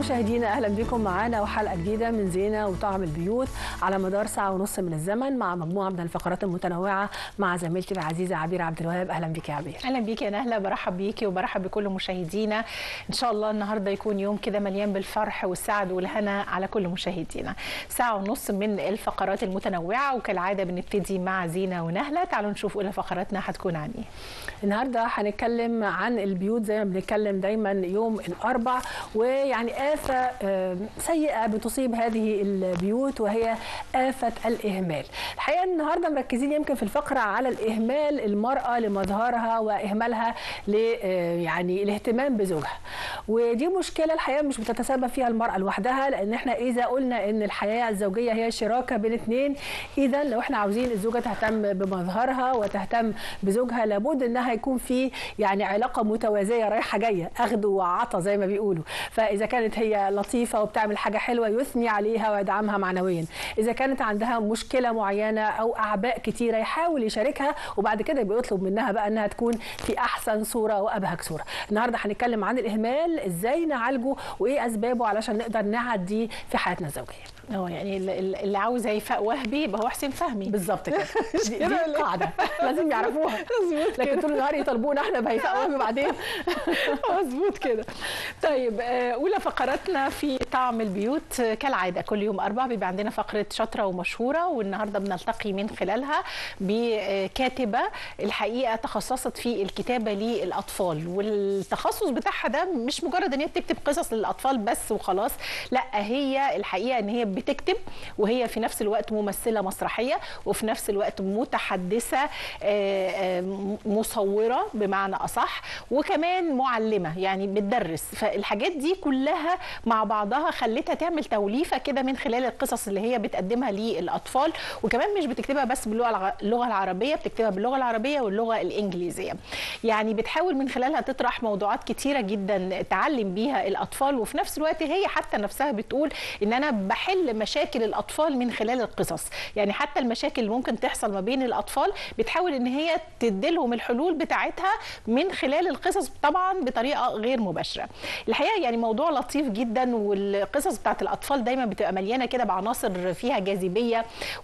مشاهدينا اهلا بكم معانا وحلقه جديده من زينه وطعم البيوت على مدار ساعه ونص من الزمن مع مجموعه من الفقرات المتنوعه مع زميلتي العزيزه عبير عبد الوهاب اهلا بك يا عبير اهلا بيكي يا نهله برحب بيكي وبرحب بكل مشاهدينا ان شاء الله النهارده يكون يوم كده مليان بالفرح والسعد والهنا على كل مشاهدينا ساعه ونص من الفقرات المتنوعه وكالعاده بنبتدي مع زينه ونهله تعالوا نشوف اولى فقراتنا هتكون عن ايه النهارده هنتكلم عن البيوت زي ما بنتكلم دايما يوم الاربع ويعني آفة آه، سيئة بتصيب هذه البيوت وهي آفة الإهمال الحقيقة النهاردة مركزين يمكن في الفقرة على الإهمال المرأة لمظهرها وإهمالها ل آه، يعني الاهتمام بزوجها ودي مشكلة الحقيقة مش بتتسبب فيها المرأة لوحدها لأن احنا إذا قلنا إن الحياة الزوجية هي شراكة بين اثنين إذا لو احنا عاوزين الزوجة تهتم بمظهرها وتهتم بزوجها لابد إنها يكون في يعني علاقة متوازية رايحة جاية أخذ وعطى زي ما بيقولوا فاذا كانت هي لطيفه وبتعمل حاجه حلوه يثني عليها ويدعمها معنويا اذا كانت عندها مشكله معينه او اعباء كتيره يحاول يشاركها وبعد كده بيطلب منها بقى انها تكون في احسن صوره وابهج صوره النهارده هنتكلم عن الاهمال ازاي نعالجه وايه اسبابه علشان نقدر نعدي في حياتنا الزوجيه اه يعني اللي- اللي اللي عاوز هيفاء وهبي يبقى هو حسين فهمي بالظبط كده دي, دي قاعده لازم يعرفوها لكن طول النهار يطالبونا احنا بهيفاء وهبي بعدين مظبوط كده طيب آه، اولى فقراتنا في طعم البيوت آه، كالعاده كل يوم اربع بيبقى عندنا فقره شاطره ومشهوره والنهارده بنلتقي من خلالها بكاتبه الحقيقه تخصصت في الكتابه للاطفال والتخصص بتاعها ده مش مجرد ان هي بتكتب قصص للاطفال بس وخلاص لا هي الحقيقه ان هي بتكتب وهي في نفس الوقت ممثله مسرحيه وفي نفس الوقت متحدثه آه، آه، مصوره بمعنى اصح وكمان معلمه يعني بتدرس فالحاجات دي كلها مع بعضها خلتها تعمل توليفه كده من خلال القصص اللي هي بتقدمها للاطفال وكمان مش بتكتبها بس باللغه الع- اللغه العربيه بتكتبها باللغه العربيه واللغه الانجليزيه يعني بتحاول من خلالها تطرح موضوعات كتيره جدا تعلم بيها الاطفال وفي نفس الوقت هي حتى نفسها بتقول ان انا بحل مشاكل الاطفال من خلال القصص يعني حتى المشاكل اللي ممكن تحصل ما بين الاطفال بتحاول ان هي تديلهم الحلول بتاعتها من خلال القصص طبعا بطريقه غير مباشره الحقيقه يعني موضوع لطيف جدا والقصص بتاعت الاطفال دايما بتبقى مليانه كده بعناصر فيها جاذبيه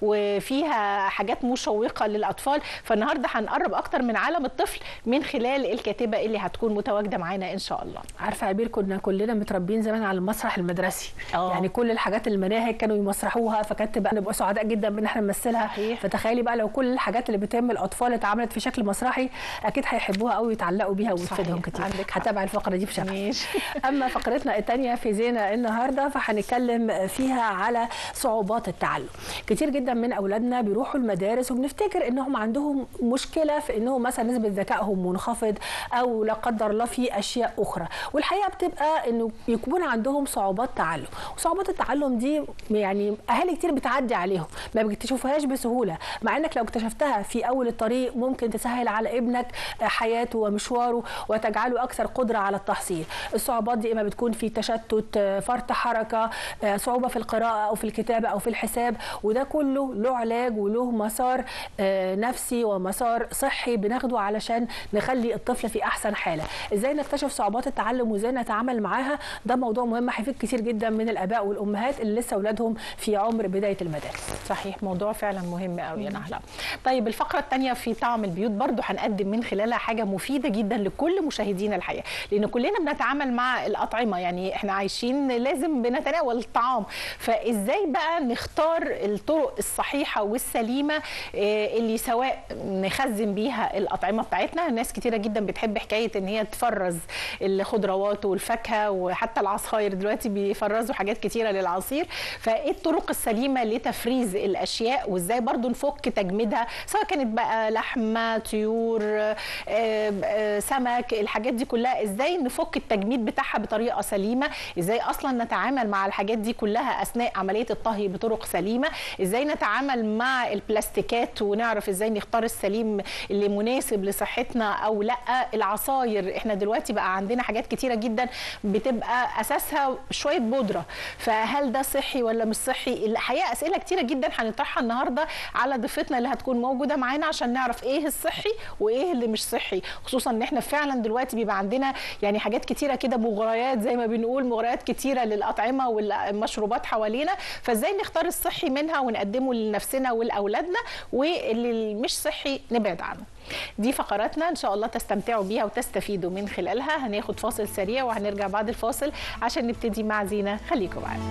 وفيها حاجات مشوقه للاطفال فالنهارده هنقرب اكتر من عالم الطفل من خلال الكاتبه اللي هتكون متواجده معانا ان شاء الله عارفه يا عبير كنا كلنا متربيين زمان على المسرح المدرسي آه. يعني كل الحاجات المناهج كانوا يمسرحوها فكانت تبقى نبقى سعداء جدا بان احنا نمثلها صحيح. فتخيلي بقى لو كل الحاجات اللي بتهم الاطفال اتعملت في شكل مسرحي اكيد هيحبوها قوي ويتعلقوا بيها وتفيدهم صحيح. كتير عندك حق. هتابع الفقره دي بشكل ماشي اما فقرتنا الثانيه في زينه النهارده فهنتكلم فيها على صعوبات التعلم كتير جدا من اولادنا بيروحوا المدارس وبنفتكر انهم عندهم مشكله في انهم مثلا نسبه ذكائهم منخفض او لا قدر الله في اشياء اخرى والحقيقه بتبقى انه يكون عندهم صعوبات تعلم وصعوبات التعلم دي يعني اهالي كتير بتعدي عليهم ما بيكتشفوهاش بسهوله مع انك لو اكتشفتها في اول الطريق ممكن تسهل على ابنك حياته ومشواره وتجعله اكثر قدره على التحصيل الصعوبات دي اما بتكون في تشتت فرط حركه صعوبه في القراءه او في الكتابه او في الحساب وده كله له علاج وله مسار آه، نفسي ومسار صحي بناخده علشان نخلي الطفل في احسن حاله ازاي نكتشف صعوبات التعلم وازاي نتعامل معاها ده موضوع مهم هيفيد كتير جدا من الاباء والامهات اللي لسه اولادهم في عمر بدايه المدارس صحيح موضوع فعلا مهم قوي يا نهله طيب الفقره الثانيه في طعم البيوت برضو هنقدم من خلالها حاجه مفيده جدا لكل مشاهدينا الحقيقه لان كلنا بنتعامل مع الاطعمه يعني احنا عايشين لازم بنتناول الطعام فازاي بقى نختار الطرق الصحيحه والسليمه آه، اللي سواء نخزن بيها الاطعمه بتاعتنا ناس كتيره جدا بتحب حكايه ان هي تفرز الخضروات والفاكهه وحتى العصاير دلوقتي بيفرزوا حاجات كتيره للعصير فايه الطرق السليمه لتفريز الاشياء وازاي برضو نفك تجميدها سواء كانت بقى لحمه طيور آه، آه، سمك الحاجات دي كلها ازاي نفك التجميد بتاعها بطريقه سليمه ازاي اصلا نتعامل مع الحاجات دي كلها اثناء عمليه الطهي بطرق سليمه ازاي نتعامل مع البلاستيكات ونعرف ازاي نختار السليم اللي مناسب لصحتنا او لا العصاير احنا دلوقتي بقى عندنا حاجات كتيره جدا بتبقى اساسها شويه بودره فهل ده صحي صحي ولا مش صحي الحقيقه اسئله كتيره جدا هنطرحها النهارده على ضيفتنا اللي هتكون موجوده معانا عشان نعرف ايه الصحي وايه اللي مش صحي خصوصا ان احنا فعلا دلوقتي بيبقى عندنا يعني حاجات كتيره كده مغريات زي ما بنقول مغريات كتيره للاطعمه والمشروبات حوالينا فازاي نختار الصحي منها ونقدمه لنفسنا ولاولادنا واللي مش صحي نبعد عنه دي فقراتنا ان شاء الله تستمتعوا بيها وتستفيدوا من خلالها هناخد فاصل سريع وهنرجع بعد الفاصل عشان نبتدي مع زينه خليكم معانا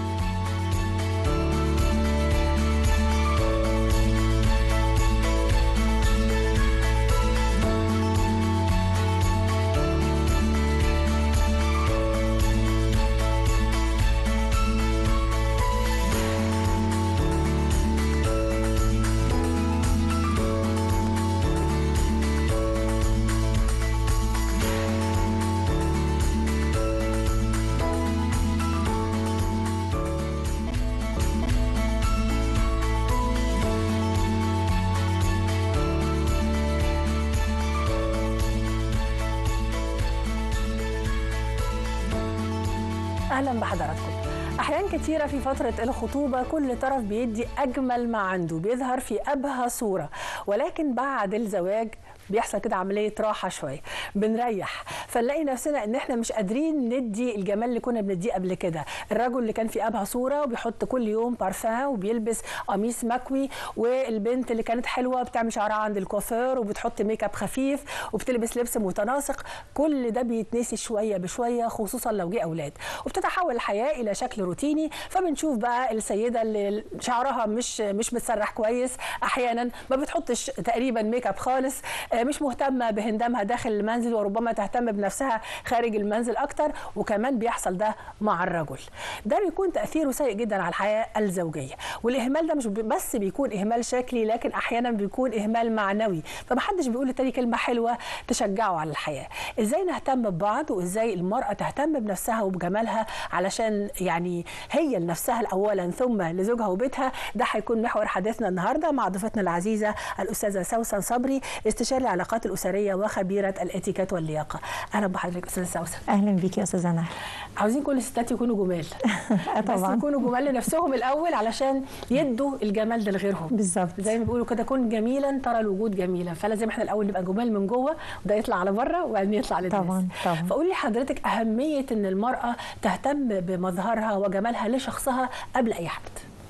اهلا بحضراتكم احيان كتيره في فتره الخطوبه كل طرف بيدي اجمل ما عنده بيظهر في ابهى صوره ولكن بعد الزواج بيحصل كده عمليه راحه شويه بنريح فنلاقي نفسنا ان احنا مش قادرين ندي الجمال اللي كنا بنديه قبل كده الرجل اللي كان في ابهى صوره وبيحط كل يوم بارفان وبيلبس قميص مكوي والبنت اللي كانت حلوه بتعمل شعرها عند الكوافير وبتحط ميك اب خفيف وبتلبس لبس متناسق كل ده بيتنسي شويه بشويه خصوصا لو جه اولاد وبتتحول الحياه الى شكل روتيني فبنشوف بقى السيده اللي شعرها مش مش متسرح كويس احيانا ما بتحطش تقريبا ميك اب خالص مش مهتمه بهندامها داخل المنزل وربما تهتم بنفسها خارج المنزل اكتر وكمان بيحصل ده مع الرجل ده بيكون تاثيره سيء جدا على الحياه الزوجيه والاهمال ده مش بس بيكون اهمال شكلي لكن احيانا بيكون اهمال معنوي فمحدش بيقول للتاني كلمه حلوه تشجعه على الحياه ازاي نهتم ببعض وازاي المراه تهتم بنفسها وبجمالها علشان يعني هي لنفسها اولا ثم لزوجها وبيتها ده هيكون محور حديثنا النهارده مع ضيفتنا العزيزه الاستاذه سوسن صبري استشاري العلاقات الاسريه وخبيره الاتيكيت واللياقه اهلا بحضرتك استاذه سوسن اهلا بيكي يا استاذه نهى عاوزين كل الستات يكونوا جمال طبعا بس يكونوا جمال لنفسهم الاول علشان يدوا الجمال ده لغيرهم بالظبط زي ما بيقولوا كده كن جميلا ترى الوجود جميلا فلازم احنا الاول نبقى جمال من جوه وده يطلع على بره وبعدين يطلع للناس طبعا طبعا فقولي لحضرتك اهميه ان المراه تهتم بمظهرها وجمالها لشخصها قبل اي حد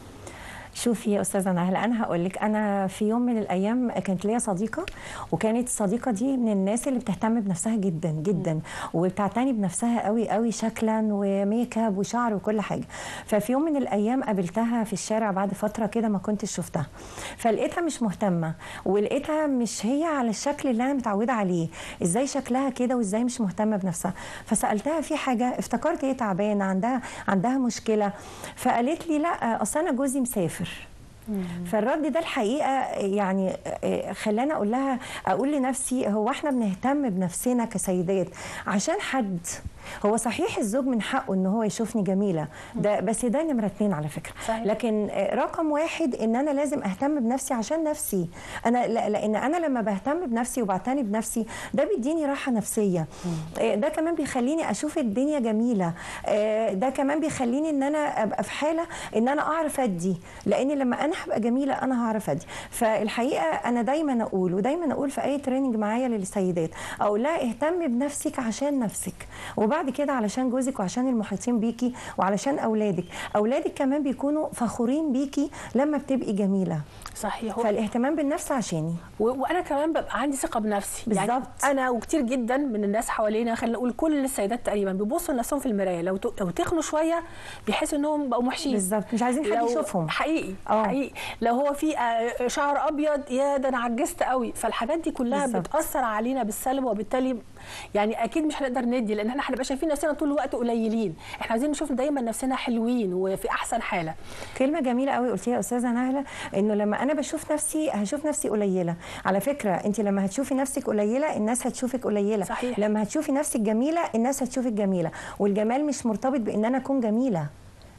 شوفي يا استاذه نهله انا هقول لك انا في يوم من الايام كانت ليا صديقه وكانت الصديقه دي من الناس اللي بتهتم بنفسها جدا جدا وبتعتني بنفسها قوي قوي شكلا وميك اب وشعر وكل حاجه ففي يوم من الايام قابلتها في الشارع بعد فتره كده ما كنتش شفتها فلقيتها مش مهتمه ولقيتها مش هي على الشكل اللي انا متعوده عليه ازاي شكلها كده وازاي مش مهتمه بنفسها فسالتها في حاجه افتكرت هي تعبانه عندها عندها مشكله فقالت لي لا اصل انا جوزي مسافر فالرد ده الحقيقه يعني خلاني اقول لها اقول لنفسي هو احنا بنهتم بنفسنا كسيدات عشان حد هو صحيح الزوج من حقه ان هو يشوفني جميله ده بس ده نمره اتنين على فكره صحيح. لكن رقم واحد ان انا لازم اهتم بنفسي عشان نفسي انا لان انا لما بهتم بنفسي وبعتني بنفسي ده بيديني راحه نفسيه ده كمان بيخليني اشوف الدنيا جميله ده كمان بيخليني ان انا ابقى في حاله ان انا اعرف ادي لان لما انا هبقى جميله انا هعرف ادي فالحقيقه انا دايما اقول ودايما اقول في اي تريننج معايا للسيدات اقول لها اهتمي بنفسك عشان نفسك وبعد كده علشان جوزك وعشان المحيطين بيكي وعلشان اولادك اولادك كمان بيكونوا فخورين بيكي لما بتبقي جميله صحيح فالاهتمام بالنفس عشاني و... وانا كمان ببقى عندي ثقه بنفسي بالظبط يعني انا وكتير جدا من الناس حوالينا خلينا نقول كل السيدات تقريبا بيبصوا لنفسهم في المرايه لو ت... لو تخنوا شويه بيحسوا انهم بقوا محشين بالظبط مش عايزين حد يشوفهم حقيقي أوه. حقيقي لو هو في شعر ابيض يا ده انا عجزت قوي فالحاجات دي كلها بالزبط. بتاثر علينا بالسلب وبالتالي يعني اكيد مش هنقدر ندي لان احنا هنبقى شايفين نفسنا طول الوقت قليلين احنا عايزين نشوف دايما نفسنا حلوين وفي احسن حاله كلمه جميله قوي قلتيها يا استاذه نهله انه لما انا بشوف نفسي هشوف نفسي قليله على فكره انت لما هتشوفي نفسك قليله الناس هتشوفك قليله صحيح. لما هتشوفي نفسك جميله الناس هتشوفك جميله والجمال مش مرتبط بان انا اكون جميله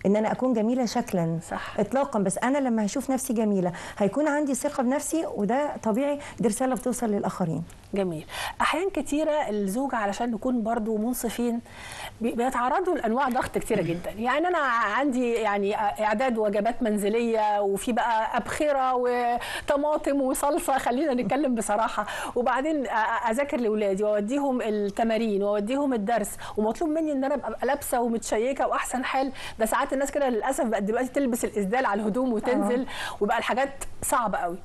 ان انا اكون جميله شكلا صح. اطلاقا بس انا لما هشوف نفسي جميله هيكون عندي ثقه بنفسي وده طبيعي دي رساله بتوصل للاخرين جميل احيان كتيره الزوج علشان نكون برضو منصفين بي- بيتعرضوا لانواع ضغط كتيره جدا يعني انا عندي يعني اعداد وجبات منزليه وفي بقى ابخره وطماطم وصلصه خلينا نتكلم بصراحه وبعدين أ- أ- اذاكر لاولادي واوديهم التمارين واوديهم الدرس ومطلوب مني ان انا ابقى لابسه ومتشيكه واحسن حال ده ساعات الناس كده للاسف بقت دلوقتي تلبس الاسدال على الهدوم وتنزل وبقى الحاجات صعبه قوي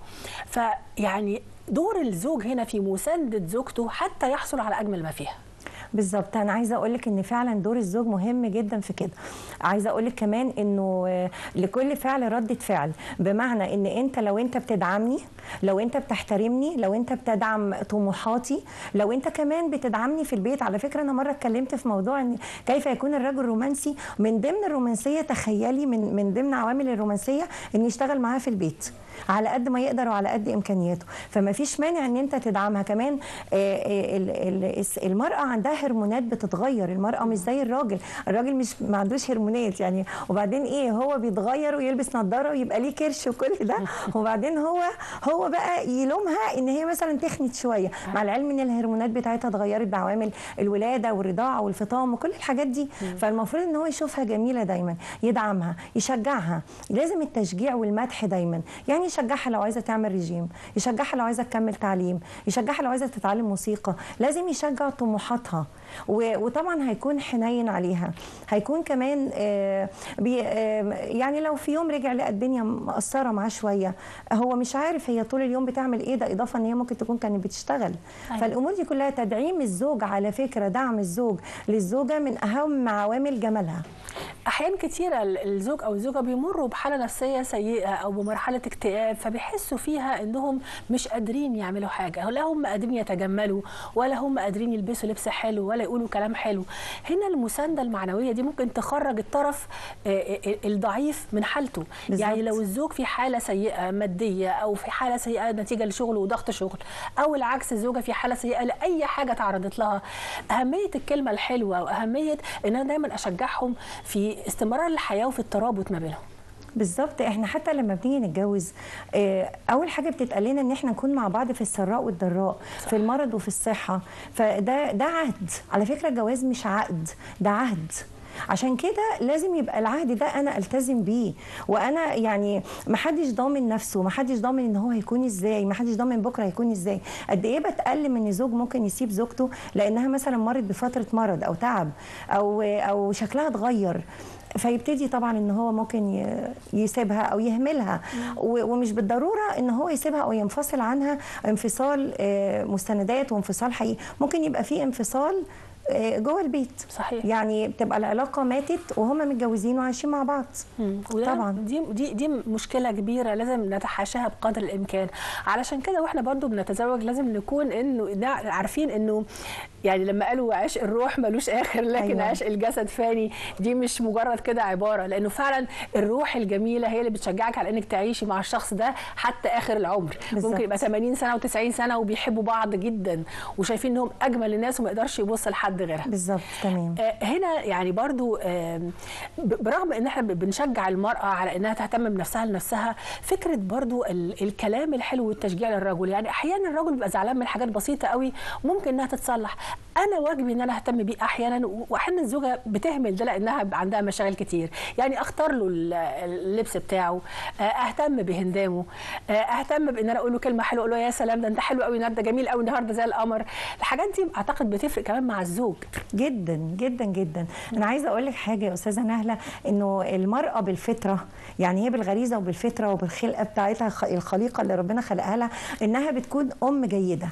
فيعني دور الزوج هنا في مسانده زوجته حتى يحصل على اجمل ما فيها بالظبط انا عايزه اقول لك ان فعلا دور الزوج مهم جدا في كده عايزه اقول لك كمان انه آه، لكل فعل رده فعل بمعنى ان انت لو انت بتدعمني لو انت بتحترمني لو انت بتدعم طموحاتي لو انت كمان بتدعمني في البيت على فكره انا مره اتكلمت في موضوع ان كيف يكون الرجل رومانسي من ضمن الرومانسيه تخيلي من من ضمن عوامل الرومانسيه ان يشتغل معاها في البيت على قد ما يقدر وعلى قد امكانياته فما فيش مانع ان انت تدعمها كمان آه، آه، ال- ال- الس- المراه عندها هرمونات بتتغير المراه مش زي الراجل الراجل مش ما عندوش هرمونات يعني وبعدين ايه هو بيتغير ويلبس نظاره ويبقى ليه كرش وكل ده وبعدين هو هو بقى يلومها ان هي مثلا تخنت شويه مع العلم ان الهرمونات بتاعتها اتغيرت بعوامل الولاده والرضاعه والفطام وكل الحاجات دي فالمفروض ان هو يشوفها جميله دايما يدعمها يشجعها لازم التشجيع والمدح دايما يعني يشجعها لو عايزه تعمل ريجيم يشجعها لو عايزه تكمل تعليم يشجعها لو عايزه تتعلم موسيقى لازم يشجع طموحاتها و- وطبعا هيكون حنين عليها هيكون كمان آه، بي آه، يعني لو في يوم رجع لقى الدنيا مقصره معاه شويه هو مش عارف هي طول اليوم بتعمل ايه ده اضافه ان هي ممكن تكون كانت بتشتغل أيوة. فالامور دي كلها تدعيم الزوج على فكره دعم الزوج للزوجه من اهم عوامل جمالها احيان كتيره ال- الزوج او الزوجه بيمروا بحاله نفسيه سيئه او بمرحله اكتئاب فبيحسوا فيها انهم مش قادرين يعملوا حاجه لا هم قادرين يتجملوا ولا هم قادرين يلبسوا لبس حلو ولا يقولوا كلام حلو هنا المسانده المعنويه دي ممكن تخرج الطرف آه، آه، الضعيف من حالته بالظبط. يعني لو الزوج في حاله سيئه ماديه او في حاله سيئه نتيجه لشغل وضغط شغل او العكس الزوجه في حاله سيئه لاي حاجه تعرضت لها اهميه الكلمه الحلوه واهميه ان انا دايما اشجعهم في استمرار الحياه وفي الترابط ما بينهم بالظبط احنا حتى لما بنيجي نتجوز اه اول حاجه بتتقال لنا ان احنا نكون مع بعض في السراء والضراء في المرض وفي الصحه فده ده عهد على فكره الجواز مش عقد ده عهد عشان كده لازم يبقى العهد ده انا التزم بيه وانا يعني ما حدش ضامن نفسه ما حدش ضامن ان هو هيكون ازاي ما حدش ضامن بكره هيكون ازاي قد ايه بتألم ان زوج ممكن يسيب زوجته لانها مثلا مرت بفتره مرض او تعب او او شكلها اتغير فيبتدي طبعا ان هو ممكن ي- يسيبها او يهملها و- ومش بالضروره ان هو يسيبها او ينفصل عنها انفصال آه، مستندات وانفصال حقيقي ممكن يبقى فيه انفصال آه، جوه البيت صحيح. يعني بتبقى العلاقه ماتت وهما متجوزين وعايشين مع بعض وده طبعا دي دي دي مشكله كبيره لازم نتحاشاها بقدر الامكان علشان كده واحنا برضو بنتزوج لازم نكون انه نع- عارفين انه يعني لما قالوا عشق الروح ملوش اخر لكن أيوة. أيوة. عشق الجسد فاني دي مش مجرد كده عباره لانه فعلا الروح الجميله هي اللي بتشجعك على انك تعيشي مع الشخص ده حتى اخر العمر بالظبط. ممكن يبقى 80 سنه و90 سنه وبيحبوا بعض جدا وشايفين انهم اجمل الناس وما يقدرش يبص لحد غيرها بالظبط تمام آه، هنا يعني برضو آم، ب- برغم ان احنا بنشجع المرأة على انها تهتم بنفسها لنفسها فكرة برضو ال- الكلام الحلو والتشجيع للرجل يعني احيانا الرجل بيبقى زعلان من حاجات بسيطة قوي ممكن انها تتصلح انا واجبي ان انا اهتم بيه احيانا و- واحيانا الزوجة بتهمل ده لانها بيبقى عندها مشاغل كتير يعني اختار له ال- اللبس بتاعه آه، اهتم بهندامه آه، اهتم بان انا اقول له كلمة حلوة اقول له يا سلام ده انت حلو قوي النهارده جميل قوي النهارده زي القمر الحاجات دي اعتقد بتفرق كمان مع الزوج جدا جدا جدا انا عايزه اقول لك حاجه يا استاذه نهله انه المراه بالفطره يعني هي بالغريزه وبالفطره وبالخلقه بتاعتها الخ- الخليقه اللي ربنا خلقها لها انها بتكون ام جيده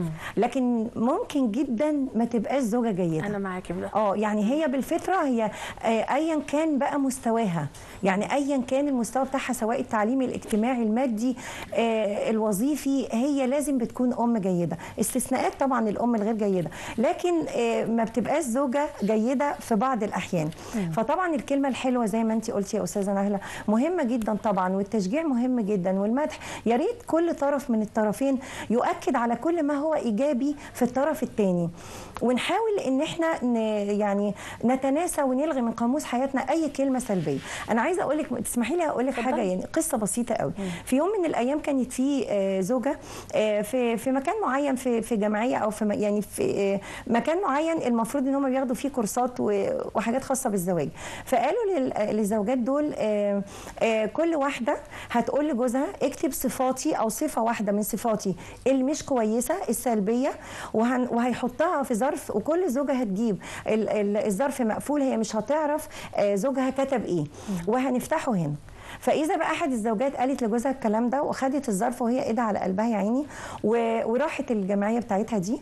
لكن ممكن جدا ما تبقاش زوجه جيده انا معاكي في ده اه يعني هي بالفطره هي آه، ايا كان بقى مستواها يعني ايا كان المستوى بتاعها سواء التعليمي الاجتماعي المادي آه، الوظيفي هي لازم بتكون ام جيده استثناءات طبعا الام الغير جيده لكن آه، ما بتبقاش زوجه جيده في بعض الاحيان فطبعا الكلمه الحلوه زي ما انت قلتي يا استاذه نهله مهمه جدا طبعا والتشجيع مهم جدا والمدح يا ريت كل طرف من الطرفين يؤكد على كل ما هو ايجابي في الطرف الثاني ونحاول ان احنا ن يعني نتناسى ونلغي من قاموس حياتنا اي كلمه سلبيه انا عايزه اقول لك تسمحي لي اقول لك حاجه يعني قصه بسيطه قوي في يوم من الايام كانت في آه، زوجه آه، في في مكان معين في في جمعيه او في م- يعني في آه، مكان معين المفروض ان هم بياخدوا فيه كورسات و- وحاجات خاصه بالزواج فقالوا لل- للزوجات دول آه، آه، كل واحده هتقول لجوزها اكتب صفاتي او صفه واحده من صفاتي اللي مش كويسه السلبيه وهن وهيحطها في ظرف وكل زوجه هتجيب ال- ال- الظرف مقفول هي مش هتعرف آه، زوجها كتب ايه وهنفتحه هنا فاذا بقى احد الزوجات قالت لجوزها الكلام ده وخدت الظرف وهي ايدها على قلبها يا عيني و- وراحت الجمعيه بتاعتها دي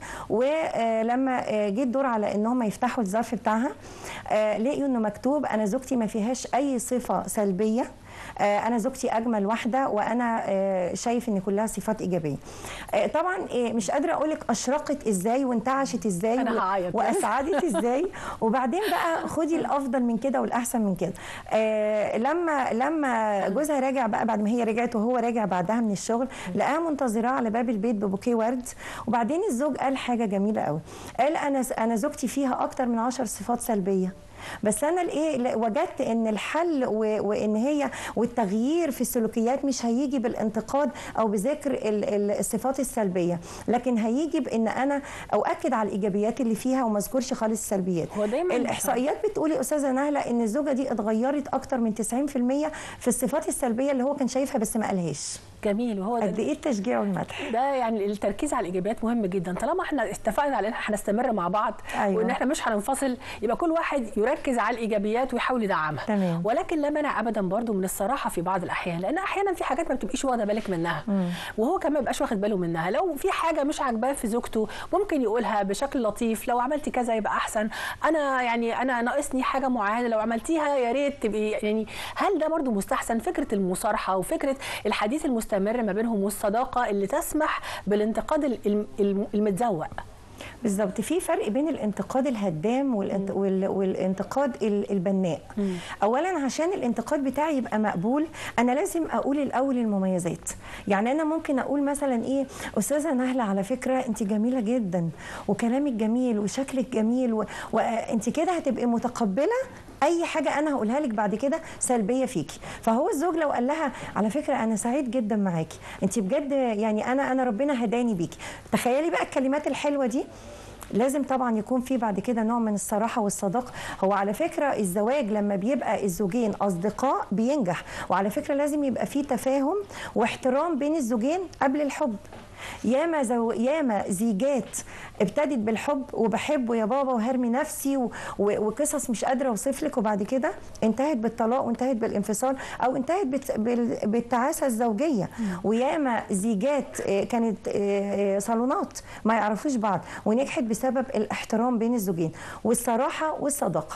ولما جه الدور على ان هم يفتحوا الظرف بتاعها آه، لقيوا انه مكتوب انا زوجتي ما فيهاش اي صفه سلبيه آه، انا زوجتي اجمل واحده وانا آه، شايف ان كلها صفات ايجابيه آه، طبعا آه، مش قادره اقول لك اشرقت ازاي وانتعشت ازاي أنا و- هعيط. واسعدت ازاي وبعدين بقى خدي الافضل من كده والاحسن من كده آه لما لما جوزها راجع بقى بعد ما هي رجعت وهو راجع بعدها من الشغل لقاها منتظراه على باب البيت ببوكيه ورد وبعدين الزوج قال حاجه جميله قوي قال انا انا زوجتي فيها اكتر من عشر صفات سلبيه بس انا الايه لا- وجدت ان الحل و- وان هي والتغيير في السلوكيات مش هيجي بالانتقاد او بذكر ال- ال- الصفات السلبيه لكن هيجي بان انا اؤكد على الايجابيات اللي فيها وما اذكرش خالص السلبيات هو دايماً- الاحصائيات بتقول يا استاذه نهله ان الزوجه دي اتغيرت اكتر من 90% في الصفات السلبيه اللي هو كان شايفها بس ما قالهاش جميل وهو قد ده ايه التشجيع والمدح ده يعني التركيز على الايجابيات مهم جدا طالما احنا اتفقنا على ان احنا هنستمر مع بعض أيوة. وان احنا مش هننفصل يبقى كل واحد يركز على الايجابيات ويحاول يدعمها تمام. ولكن لا مانع ابدا برضو من الصراحه في بعض الاحيان لان احيانا في حاجات ما بتبقيش واخده بالك منها وهو كمان ما بيبقاش واخد باله منها لو في حاجه مش عاجباه في زوجته ممكن يقولها بشكل لطيف لو عملتي كذا يبقى احسن انا يعني انا ناقصني حاجه معينه لو عملتيها يا ريت تبقي يعني هل ده برضو مستحسن فكره المصارحه وفكره الحديث المستمر ما بينهم والصداقه اللي تسمح بالانتقاد ال- الم- المتزوق بالظبط في فرق بين الانتقاد الهدام والانت... وال... والانتقاد ال- البناء اولا عشان الانتقاد بتاعي يبقى مقبول انا لازم اقول الاول المميزات يعني انا ممكن اقول مثلا ايه استاذه نهله على فكره انت جميله جدا وكلامك جميل وشكلك جميل و... وانت كده هتبقي متقبله اي حاجه انا هقولها لك بعد كده سلبيه فيكي فهو الزوج لو قال لها على فكره انا سعيد جدا معاكي انت بجد يعني انا انا ربنا هداني بيكي تخيلي بقى الكلمات الحلوه دي لازم طبعا يكون في بعد كده نوع من الصراحه والصداقه هو على فكره الزواج لما بيبقى الزوجين اصدقاء بينجح وعلى فكره لازم يبقى في تفاهم واحترام بين الزوجين قبل الحب ياما زو... ياما زيجات ابتدت بالحب وبحبه يا بابا وهرمي نفسي و... و... وقصص مش قادره اوصف لك وبعد كده انتهت بالطلاق وانتهت بالانفصال او انتهت بت... بال... بالتعاسه الزوجيه وياما زيجات آه، كانت آه، آه، صالونات ما يعرفوش بعض ونجحت بسبب الاحترام بين الزوجين والصراحه والصداقه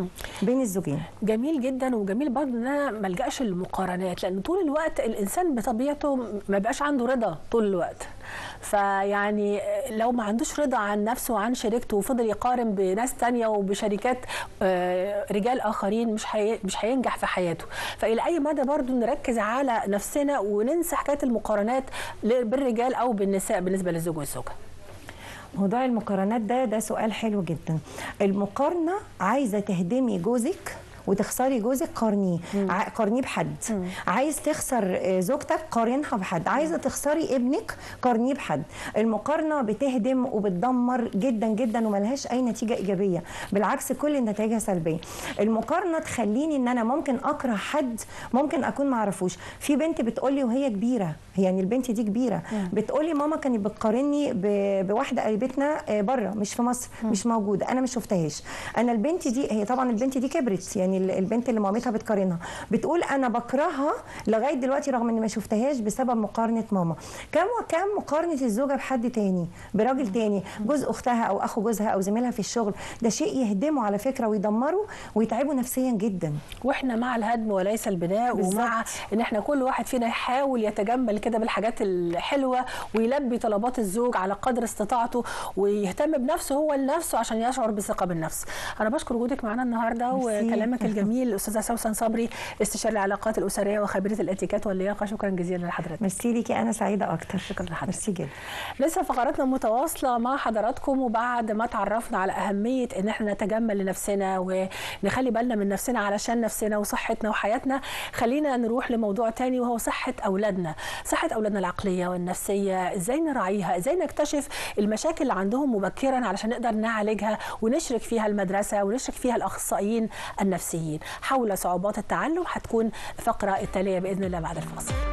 بين الزوجين جميل جدا وجميل برضه ان انا ما الجاش للمقارنات لان طول الوقت الانسان بطبيعته ما بقاش عنده رضا طول الوقت فيعني لو ما عندوش رضا عن نفسه وعن شريكته وفضل يقارن بناس تانية وبشركات آه، رجال اخرين مش هي مش هينجح في حياته فالى اي مدى برضه نركز على نفسنا وننسى حكايه المقارنات ل- بالرجال او بالنساء بالنسبه للزوج والزوجه موضوع المقارنات ده ده سؤال حلو جدا المقارنه عايزه تهدمي جوزك وتخسري جوزك قارنيه ع- قارنيه بحد عايز تخسر آه، زوجتك قارنها بحد عايزه تخسري ابنك قارنيه بحد المقارنه بتهدم وبتدمر جدا جدا وملهاش اي نتيجه ايجابيه بالعكس كل نتائجها سلبيه المقارنه تخليني ان انا ممكن اكره حد ممكن اكون ما اعرفوش في بنت بتقولي وهي كبيره يعني البنت دي كبيره بتقولي ماما كانت بتقارني ب- بواحده قريبتنا بره مش في مصر مش موجوده انا ما شفتهاش انا البنت دي هي طبعا البنت دي كبرت يعني ال- البنت اللي مامتها بتقارنها بتقول انا بكرهها لغايه دلوقتي رغم اني ما شفتهاش بسبب مقارنه ماما كم وكم مقارنه الزوجه بحد تاني براجل تاني جوز اختها او اخو جوزها او زميلها في الشغل ده شيء يهدمه على فكره ويدمره ويتعبه نفسيا جدا واحنا مع الهدم وليس البناء بالظبط. ومع ان احنا كل واحد فينا يحاول يتجمل كده بالحاجات الحلوه ويلبي طلبات الزوج على قدر استطاعته ويهتم بنفسه هو لنفسه عشان يشعر بثقه بالنفس انا بشكر وجودك معانا النهارده ميرسي. وكلامك ضيفك الجميل الاستاذه سوسن صبري استشاري العلاقات الاسريه وخبيره الاتيكيت واللياقه شكرا جزيلا لحضرتك ميرسي ليكي انا سعيده اكتر شكرا لحضرتك ميرسي جدا لسه فقراتنا متواصله مع حضراتكم وبعد ما تعرفنا على اهميه ان احنا نتجمل لنفسنا ونخلي بالنا من نفسنا علشان نفسنا وصحتنا وحياتنا خلينا نروح لموضوع تاني وهو صحه اولادنا صحه اولادنا العقليه والنفسيه ازاي نراعيها ازاي نكتشف المشاكل اللي عندهم مبكرا علشان نقدر نعالجها ونشرك فيها المدرسه ونشرك فيها الاخصائيين النفسيين حول صعوبات التعلم هتكون الفقره التاليه باذن الله بعد الفاصل